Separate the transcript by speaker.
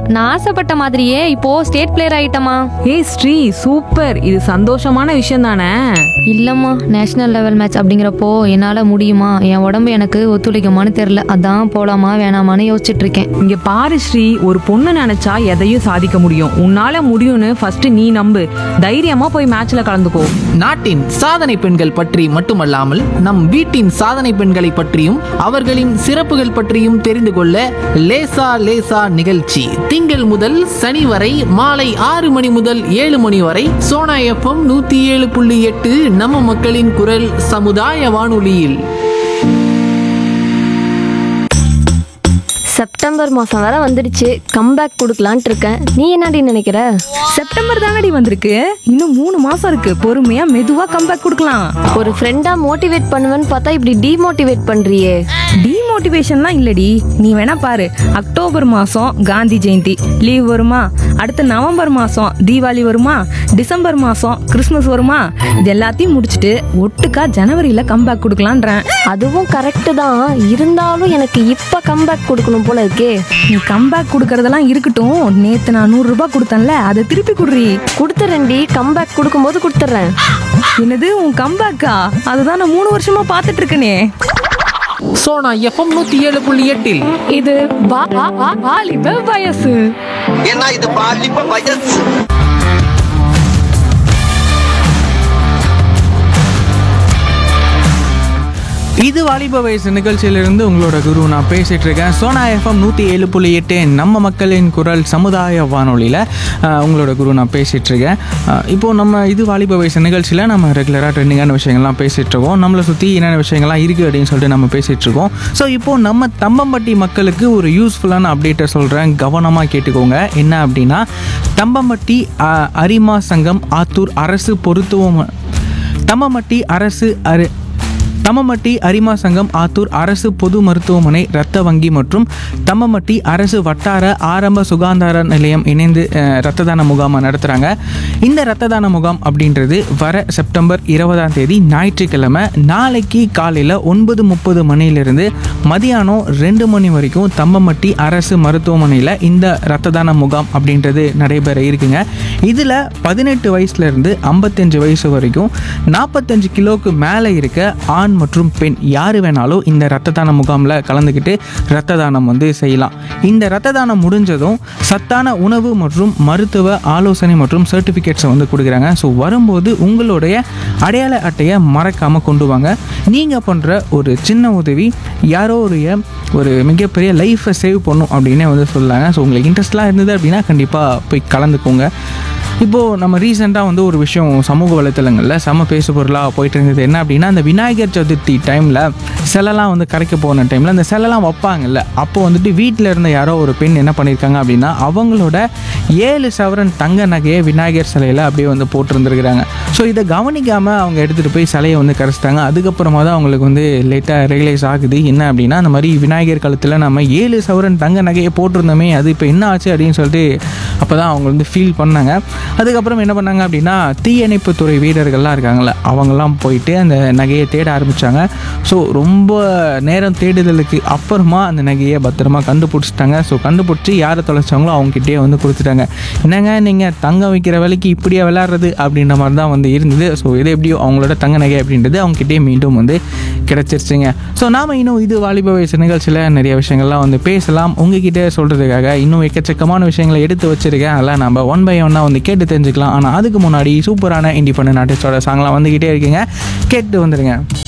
Speaker 1: நான் ஆசைப்பட்ட மாதிரியே இப்போ ஸ்டேட் பிளேயர் ஆயிட்டமா
Speaker 2: ஏய் ஸ்ரீ சூப்பர் இது சந்தோஷமான விஷயம் தானே
Speaker 1: இல்லம்மா நேஷனல் லெவல் மேட்ச் அப்படிங்கிறப்போ என்னால முடியுமா என் உடம்பு எனக்கு ஒத்துழைக்குமான்னு தெரியல அதான் போலாமா வேணாமான்னு யோசிச்சுட்டு இருக்கேன்
Speaker 2: இங்க பாரு ஸ்ரீ ஒரு பொண்ணு நினைச்சா எதையும் சாதிக்க முடியும் உன்னால முடியும்னு ஃபர்ஸ்ட் நீ நம்பு தைரியமா போய் மேட்ச்ல கலந்துக்கோ
Speaker 3: நாட்டின் சாதனை பெண்கள் பற்றி மட்டுமல்லாமல் நம் வீட்டின் சாதனை பெண்களை பற்றியும் அவர்களின் சிறப்புகள் பற்றியும் தெரிந்து கொள்ள லேசா லேசா நிகழ்ச்சி திங்கள் முதல் சனி வரை மாலை ஆறு மணி முதல் ஏழு மணி வரை சோனா எஃப்எம் நூத்தி ஏழு புள்ளி எட்டு நம்ம மக்களின் குரல் சமுதாய வானொலியில்
Speaker 4: செப்டம்பர் மாதம் வேற வந்துடுச்சு கம்பேக் கொடுக்கலான்ட்டு இருக்கேன் நீ என்னடி நினைக்கிற
Speaker 5: செப்டம்பர் தானடி வந்திருக்கு இன்னும் மூணு மாசம் இருக்கு பொறுமையா மெதுவா கம்பேக் கொடுக்கலாம்
Speaker 4: ஒரு ஃப்ரெண்டா மோட்டிவேட் பண்ணுவேன்னு பார்த்தா இப்படி டிமோட்டிவேட் பண்றியே
Speaker 5: டிமோட்டிவேஷன்லாம் இல்லடி நீ வேணா பாரு அக்டோபர் மாசம் காந்தி ஜெயந்தி லீவ் வருமா அடுத்து நவம்பர் மாசம் தீபாவளி வருமா டிசம்பர் மாசம் கிறிஸ்மஸ் வருமா இது எல்லாத்தையும் முடிச்சுட்டு ஒட்டுக்கா ஜனவரியில கம்பேக் கொடுக்கலான்றேன்
Speaker 4: அதுவும் கரெக்டு தான் இருந்தாலும் எனக்கு இப்ப கம்பேக் கொடுக்கணும் போல இருக்கே
Speaker 5: நீ கம்பேக் கொடுக்கறதெல்லாம் இருக்கட்டும் நேத்து நான் நூறு ரூபாய் கொடுத்தேன்ல அதை திருப்பி குடுறி
Speaker 4: கொடுத்துறேன்டி கம்பேக் கொடுக்கும்போது கொடுத்துட்றேன்
Speaker 5: என்னது உன் கம்பேக்கா அதுதான் நான் மூணு வருஷமா பார்த்துட்டு இருக்கனே
Speaker 3: சோனா எஃப்எம் நூத்தி ஏழு புள்ளி எட்டில்
Speaker 5: இது வா- வா- வா- வாலிப வயசு
Speaker 6: ஏன்னா இது பாலிப்ப வயசு
Speaker 7: இது வாலிப வயசு நிகழ்ச்சியிலிருந்து உங்களோட குரு நான் பேசிட்டு இருக்கேன் சோனா எஃப்எம் நூற்றி ஏழு புள்ளி எட்டு நம்ம மக்களின் குரல் சமுதாய வானொலியில் அஹ், உங்களோட குரு நான் பேசிட்டு இருக்கேன் அஹ், இப்போ நம்ம இது வாலிப வயசு நிகழ்ச்சியில் நம்ம ரெகுலராக ட்ரெண்டிங்கான விஷயங்கள்லாம் பேசிட்டு இருக்கோம் நம்மளை சுற்றி என்னென்ன விஷயங்கள்லாம் இருக்குது அப்படின்னு சொல்லிட்டு நம்ம பேசிட்டு இருக்கோம் ஸோ இப்போ நம்ம தம்பம்பட்டி மக்களுக்கு ஒரு யூஸ்ஃபுல்லான அப்டேட்டை சொல்கிறேன் கவனமாக கேட்டுக்கோங்க என்ன அப்படின்னா தம்பம்பட்டி அஹ், அரிமா சங்கம் ஆத்தூர் அரசு பொருத்துவம தம்பம்பட்டி அரசு அரு தம்மமட்டி அரிமா சங்கம் ஆத்தூர் அரசு பொது மருத்துவமனை இரத்த வங்கி மற்றும் தம்மமட்டி அரசு வட்டார ஆரம்ப சுகாதார நிலையம் இணைந்து அஹ், இரத்த தான முகாமை நடத்துகிறாங்க இந்த இரத்த தான முகாம் அப்படின்றது வர செப்டம்பர் இருபதாம் தேதி ஞாயிற்றுக்கிழமை நாளைக்கு காலையில் ஒன்பது முப்பது மணியிலிருந்து மதியானம் ரெண்டு மணி வரைக்கும் தம்மமட்டி அரசு மருத்துவமனையில் இந்த இரத்த தான முகாம் அப்படின்றது நடைபெற இருக்குங்க இதில் பதினெட்டு வயசுலேருந்து ஐம்பத்தஞ்சு வயசு வரைக்கும் நாற்பத்தஞ்சு கிலோவுக்கு மேலே இருக்க ஆண் மற்றும் பெண் யார் வேணாலும் இந்த இரத்த தான முகாமில் கலந்துக்கிட்டு இரத்த தானம் வந்து செய்யலாம் இந்த இரத்த தானம் முடிஞ்சதும் சத்தான உணவு மற்றும் மருத்துவ ஆலோசனை மற்றும் சர்டிஃபிகேட்ஸை வந்து கொடுக்குறாங்க ஸோ வரும்போது உங்களுடைய அடையாள அட்டையை மறக்காமல் கொண்டு வாங்க நீங்கள் பண்ணுற ஒரு சின்ன உதவி யாரோ ஒரு ஒரு மிகப்பெரிய லைஃப்பை சேவ் பண்ணும் அப்படின்னே வந்து சொல்லாங்க ஸோ உங்களுக்கு இன்ட்ரெஸ்ட்லாம் இருந்தது அப்படின்னா கண்டிப்பாக போய் கலந்துக்கோங்க இப்போது நம்ம ரீசெண்டாக வந்து ஒரு விஷயம் சமூக வலைத்தளங்களில் செம பேசு பொருளாக போயிட்டு இருந்தது என்ன அப்படின்னா அந்த விநாயகர் சதுர்த்தி டைமில் சிலைலாம் வந்து கரைக்க போன டைமில் அந்த சிலைலாம் வைப்பாங்கல்ல அப்போ வந்துட்டு வீட்டில் இருந்த யாரோ ஒரு பெண் என்ன பண்ணியிருக்காங்க அப்படின்னா அவங்களோட ஏழு சவரன் தங்க நகையை விநாயகர் சிலையில் அப்படியே வந்து போட்டிருந்துருக்குறாங்க ஸோ இதை கவனிக்காமல் அவங்க எடுத்துகிட்டு போய் சிலையை வந்து கரைச்சிட்டாங்க அதுக்கப்புறமா தான் அவங்களுக்கு வந்து லேட்டாக ரியலைஸ் ஆகுது என்ன அப்படின்னா அந்த மாதிரி விநாயகர் காலத்தில் நம்ம ஏழு சவரன் தங்க நகையை போட்டிருந்தோமே அது இப்போ என்ன ஆச்சு அப்படின்னு சொல்லிட்டு அப்போ தான் அவங்க வந்து ஃபீல் பண்ணாங்க அதுக்கப்புறம் என்ன பண்ணாங்க அப்படின்னா தீயணைப்புத்துறை வீரர்கள்லாம் இருக்காங்கள்ல அவங்கெல்லாம் போயிட்டு அந்த நகையை தேட ஆரம்பித்தாங்க ஸோ ரொம்ப நேரம் தேடுதலுக்கு அப்புறமா அந்த நகையை பத்திரமா கண்டுபிடிச்சிட்டாங்க ஸோ கண்டுபிடிச்சி யாரை தொலைச்சாங்களோ அவங்ககிட்டயே வந்து கொடுத்துட்டாங்க என்னங்க நீங்கள் தங்கம் வைக்கிற வேலைக்கு இப்படியே விளையாடுறது அப்படின்ற மாதிரி தான் வந்து இருந்தது ஸோ இது எப்படியோ அவங்களோட தங்க நகை அப்படின்றது அவங்ககிட்டயே மீண்டும் வந்து கிடச்சிருச்சுங்க ஸோ நாம் இன்னும் இது வாலிப வயசு நிகழ்ச்சியில் நிறைய விஷயங்கள்லாம் வந்து பேசலாம் உங்ககிட்ட சொல்கிறதுக்காக இன்னும் எக்கச்சக்கமான விஷயங்களை எடுத்து வச்சிருக்கேன் அதெல்லாம் நம்ம ஒன் பை ஒன்னாக வந்து கேட்டு தெரிஞ்சுக்கலாம் ஆனால் அதுக்கு முன்னாடி சூப்பரான இண்டிபெண்டன்ட் ஆர்டிஸ்டோட சாங்லாம் வந்துக்கிட்டே இருக்கீங்க கேட்டு வந்துடுங்க